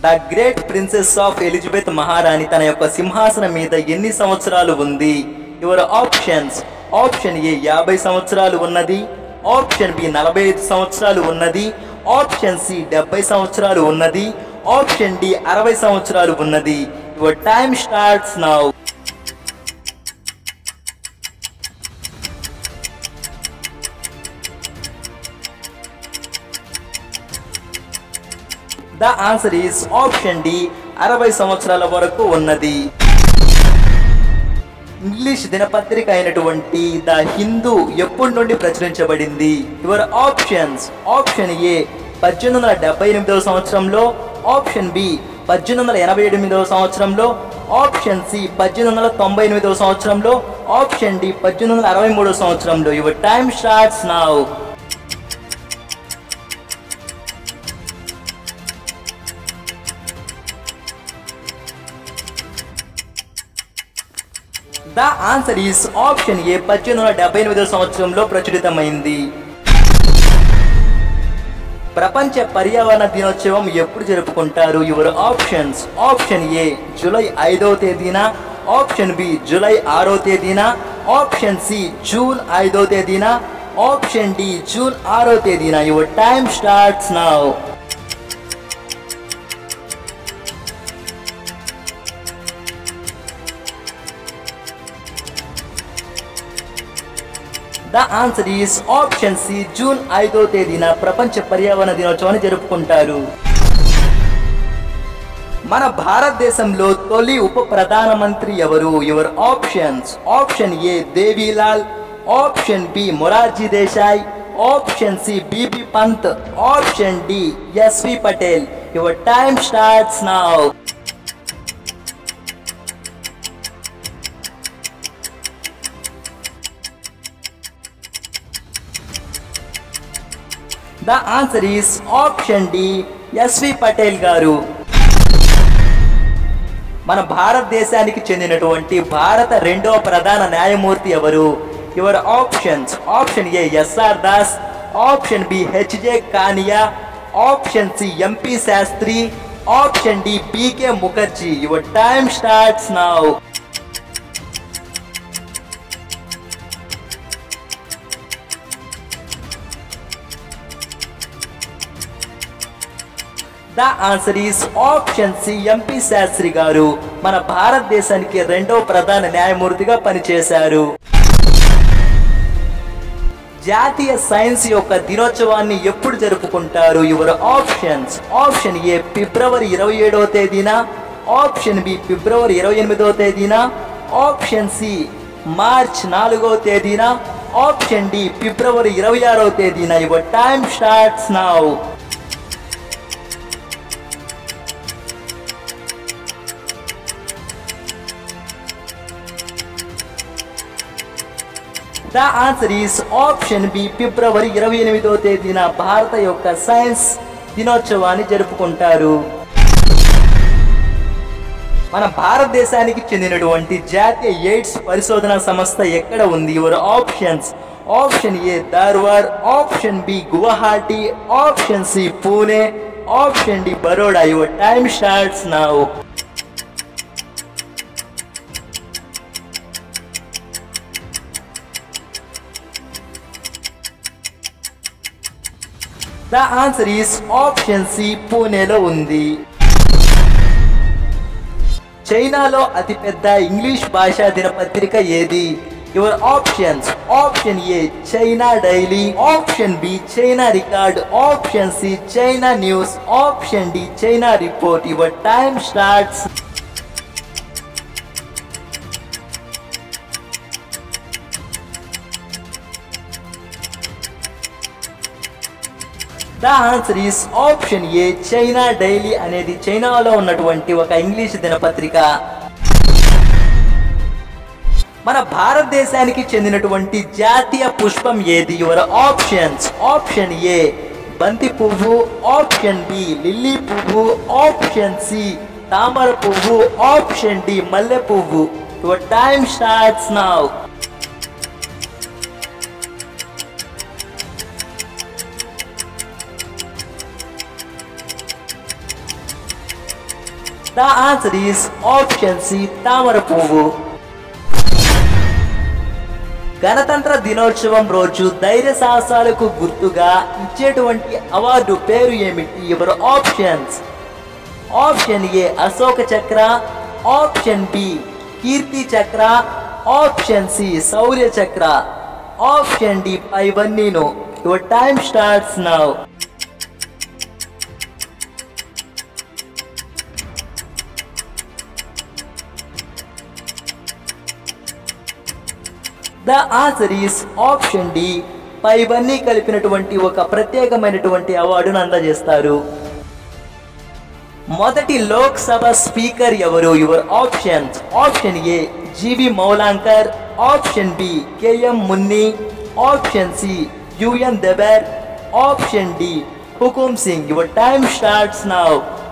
the great princess of Elizabeth మహారాణి తన యొక్క సింహాసనం మీద ఎన్ని సంవత్సరాలు ఉంది యువర్ ఆప్షన్స్ ఆప్షన్ ఏ యాభై సంవత్సరాలు ఉన్నది ఆప్షన్ బి నలభై ఐదు సంవత్సరాలు ఉన్నది ఆప్షన్ సి డెబ్బై సంవత్సరాలు ఉన్నది ఆప్షన్ డి అరవై సంవత్సరాలు ఉన్నది your time starts now the answer is option D అరవై సంవత్సరాల వరకు ఉన్నది ఇంగ్లీష్ దినపత్రిక అయినటువంటి ద హిందూ ఎప్పటి నుండి ప్రచురించబడింది యువర్ ఆప్షన్స్ ఆప్షన్ ఏ పద్దెనిమిది వందల డెబ్బై ఎనిమిదవ సంవత్సరంలో ఆప్షన్ బి పద్దెనిమిది వందల ఎనభై ఎనిమిదవ సంవత్సరంలో ఆప్షన్ సి పద్దెనిమిది వందల తొంభై ఎనిమిదవ సంవత్సరంలో ఆప్షన్ డి పద్దెనిమిది వందల అరవై మూడవ సంవత్సరంలో your time starts now the answer is option A పద్దెనిమిది వందల డెబ్బై ఎనిమిదవ సంవత్సరంలో ప్రచురితమైంది ప్రపంచ పర్యావరణ దినోత్సవం ఎప్పుడు జరుపుకుంటారు your options option A July ఐదవ తేదీన ఆప్షన్ బి జూలై ఆరో తేదీన ఆప్షన్ సి జూన్ ఐదో తేదీన ఆప్షన్ డి జూన్ ఆరో తేదీన your time starts now the answer is option C June ఐదో తేదీన ప్రపంచ పర్యావరణ దినోత్సవాన్ని జరుపుకుంటారు మన భారతదేశంలో తొలి ఉప ప్రధానమంత్రి ఎవరు your options option A Devilal option B Morarji Desai option C BB Pant option D SV Patel your time starts now the answer is option D SV Patel గారు మన భారతదేశానికి చెందినటువంటి భారత రెండవ ప్రధాన న్యాయమూర్తి ఎవరు your options option A SR Das option B HJ Kania option C MP Sastri option D PK Mukherjee your time starts now the answer is option C MP Sastry గారు మన భారతదేశానికి రెండో ప్రధాన న్యాయమూర్తిగా పనిచేశారు జాతీయ సైన్స్ యొక్క దినోత్సవాన్ని ఎప్పుడు జరుపుకుంటారు your options option A February ఇరవై ఏడవ తేదీన ఆప్షన్ బి ఫిబ్రవరి ఇరవై ఎనిమిదవ తేదీన ఆప్షన్ సి మార్చ్ నాలుగవ తేదీన ఆప్షన్ డి ఫిబ్రవరి ఇరవై ఆరవ తేదీన your time starts now the answer is option B February ఇరవై ఎనిమిదవ తేదీన భారత యొక్క సైన్స్ దినోత్సవాన్ని జరుపుకుంటారు మన భారతదేశానికి చెందినటువంటి జాతీయ ఎయిడ్స్ పరిశోధన సంస్థ ఎక్కడ ఉంది your options option A Dharwad option B Guwahati option C Pune option D Baroda your time starts now the answer is option C పూణేలో ఉంది చైనాలో అతిపెద్ద ఇంగ్లీష్ భాషా దినపత్రిక ఏది your options option A China daily option B China record option C China news option D China report your time starts the answer is option A China daily అనేది చైనాలో ఉన్నటువంటి ఒక ఇంగ్లీష్ దినపత్రిక మన భారతదేశానికి చెందినటువంటి జాతీయ పుష్పం ఏది యువర్ ఆప్షన్స్ ఆప్షన్ ఏ బంతి పువ్వు ఆప్షన్ బి లిల్లీ పువ్వు ఆప్షన్ సి తామర పువ్వు ఆప్షన్ డి మల్లె పువ్వు your time starts now the answer is option C తామర పువ్వు గణతంత్ర దినోత్సవం రోజు ధైర్య సాహసాలకు గుర్తుగా ఇచ్చేటువంటి అవార్డు పేరు ఏమిటి ఎవరు ఆప్షన్స్ ఆప్షన్ ఏ అశోక చక్ర ఆప్షన్ బి కీర్తి చక్ర option C Shaurya Chakra option D ఇవన్నీను your time starts now the answer is option D పైవన్నీ కలిపినటువంటి ఒక ప్రత్యేకమైనటువంటి అవార్డును అందజేస్తారు మొదటి లోక్సభ స్పీకర్ ఎవరు your options option A GV Mavalankar option B KM Munni option C UN Debar option D Hukum Singh your time starts now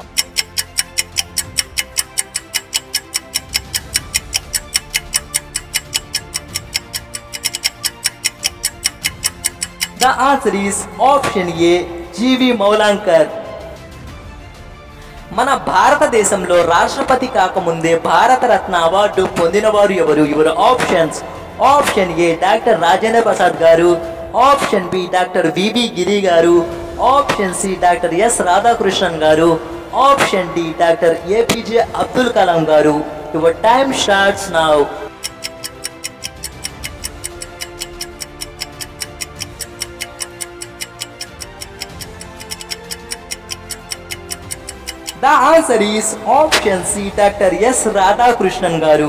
the answer is option A GV Mavalankar మన భారతదేశంలో రాష్ట్రపతి కాకముందే భారతరత్న అవార్డు పొందినవారు ఎవరు ఎవరు options option A doctor Rajendra Prasad గారు option B doctor VV Giri గారు option C doctor S Radhakrishnan గారు option D doctor APJ Abdul Kalam గారు your time starts now the answer is option C doctor S Radhakrishnan గారు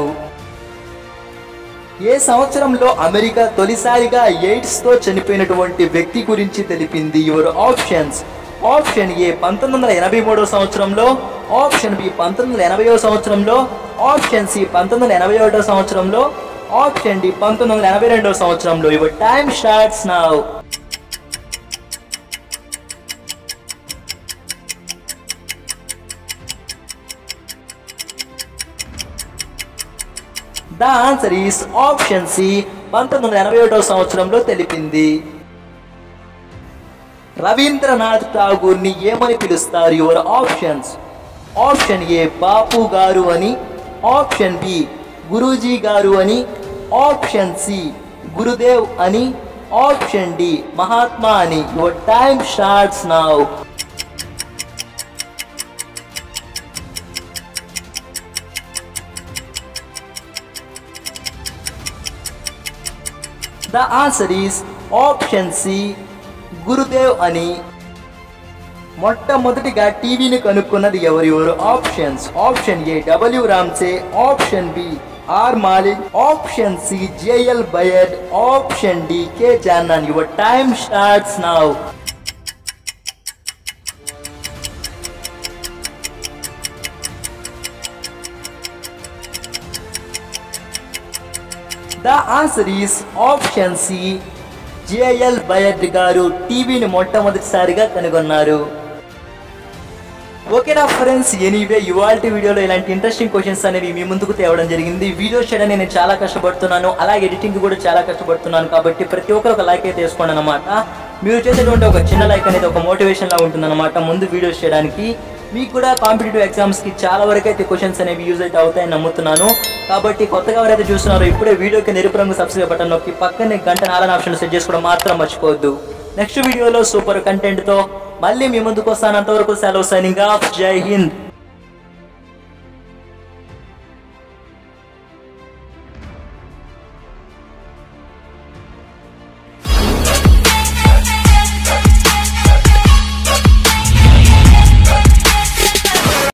ఏ సంవత్సరంలో అమెరికా తొలిసారిగా ఎయిడ్స్ తో చనిపోయినటువంటి వ్యక్తి గురించి తెలిపింది యువర్ ఆప్షన్స్ ఆప్షన్ ఏ పంతొమ్మిది వందల ఎనభై మూడో సంవత్సరంలో ఆప్షన్ బి పంతొమ్మిది వందల ఎనభైవ సంవత్సరంలో ఆప్షన్ సి పంతొమ్మిది వందల ఎనభై ఒకటో సంవత్సరంలో ఆప్షన్ డి పంతొమ్మిది వందల ఎనభై రెండో సంవత్సరంలో your time starts now the answer is option C పంతొమ్మిది వందల ఎనభై ఒకటో సంవత్సరంలో తెలిపింది రవీంద్రనాథ్ ఠాగూర్ని ఏమని పిలుస్తారు your options option A Bapu గారు అని ఆప్షన్ బి గురూజీ గారు అని ఆప్షన్ సి గురుదేవ్ అని ఆప్షన్ డి మహాత్మా అని your time starts now the answer is option C Gurudev అని మొట్టమొదటిగా టీవీని కనుక్కున్నది ఎవరు ఎవరు options option A W Ramsay option B R Malik option C JL Baird option D K Johnson your time starts now the answer is option C JL Baird గారు టీవీని మొట్టమొదటిసారిగా కనుగొన్నారు ఓకేనా ఫ్రెండ్స్ ఎనీవే ఇవాళ వీడియోలో ఇలాంటి ఇంట్రెస్టింగ్ క్వశ్చన్స్ అనేవి మీ ముందుకు తేవడం జరిగింది వీడియో చేయడానికి నేను చాలా కష్టపడుతున్నాను అలాగే ఎడిటింగ్ కూడా చాలా కష్టపడుతున్నాను కాబట్టి ప్రతి ఒక్కరు ఒక లైక్ అయితే వేసుకోండి అనమాట మీరు చేసేటువంటి ఒక చిన్న లైక్ అనేది ఒక మోటివేషన్ లా ఉంటుంది అనమాట ముందు వీడియోస్ చేయడానికి మీకు కూడా కాంపిటేటివ్ ఎగ్జామ్స్కి చాలా వరకు అయితే క్వశ్చన్స్ అనేవి యూజ్ అయితే అవుతాయని నమ్ముతున్నాను కాబట్టి కొత్తగా ఎవరైతే చూస్తున్నారో ఇప్పుడే వీడియోకి నెరుపు రంగు సబ్స్క్రైబ్ బటన్ నొక్కి పక్కనే గంట నాలుగు ఆప్షన్ సెట్ చేసుకోవడం మాత్రం మర్చిపోవద్దు నెక్స్ట్ వీడియోలో సూపర్ కంటెంట్తో మళ్ళీ మీ ముందుకు వస్తాను అంతవరకు సెలవు సైనింగ్ ఆఫ్ జై హింద్